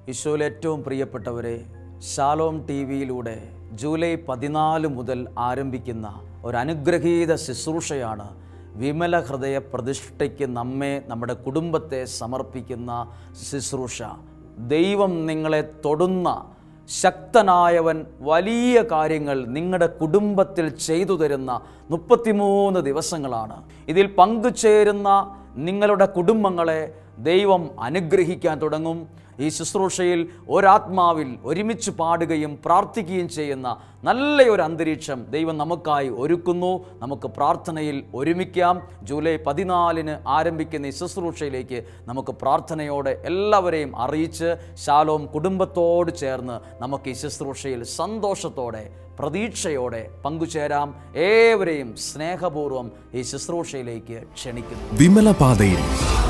ഈശോയിൽ ഏറ്റവും പ്രിയപ്പെട്ടവരെ ശാലോം ടി വിയിലൂടെ ജൂലൈ പതിനാല് മുതൽ ആരംഭിക്കുന്ന ഒരു അനുഗ്രഹീത ശുശ്രൂഷയാണ് വിമല ഹൃദയ പ്രതിഷ്ഠയ്ക്ക് നമ്മെ നമ്മുടെ കുടുംബത്തെ സമർപ്പിക്കുന്ന ശുശ്രൂഷ ദൈവം നിങ്ങളെ തൊടുന്ന ശക്തനായവൻ വലിയ കാര്യങ്ങൾ നിങ്ങളുടെ കുടുംബത്തിൽ ചെയ്തു തരുന്ന മുപ്പത്തിമൂന്ന് ദിവസങ്ങളാണ് ഇതിൽ പങ്കുചേരുന്ന നിങ്ങളുടെ കുടുംബങ്ങളെ ദൈവം അനുഗ്രഹിക്കാൻ തുടങ്ങും ഈ ശുശ്രൂഷയിൽ ഒരാത്മാവിൽ ഒരുമിച്ച് പാടുകയും പ്രാർത്ഥിക്കുകയും ചെയ്യുന്ന നല്ലൊരു അന്തരീക്ഷം ദൈവം നമുക്കായി ഒരുക്കുന്നു നമുക്ക് പ്രാർത്ഥനയിൽ ഒരുമിക്കാം ജൂലൈ പതിനാലിന് ആരംഭിക്കുന്ന ഈ ശുശ്രൂഷയിലേക്ക് നമുക്ക് പ്രാർത്ഥനയോടെ എല്ലാവരെയും അറിയിച്ച് ശാലോം കുടുംബത്തോട് ചേർന്ന് നമുക്ക് ഈ ശുശ്രൂഷയിൽ സന്തോഷത്തോടെ പ്രതീക്ഷയോടെ പങ്കുചേരാം ഏവരെയും സ്നേഹപൂർവ്വം ഈ ശുശ്രൂഷയിലേക്ക് ക്ഷണിക്കുന്നു വിമല പാതയിൽ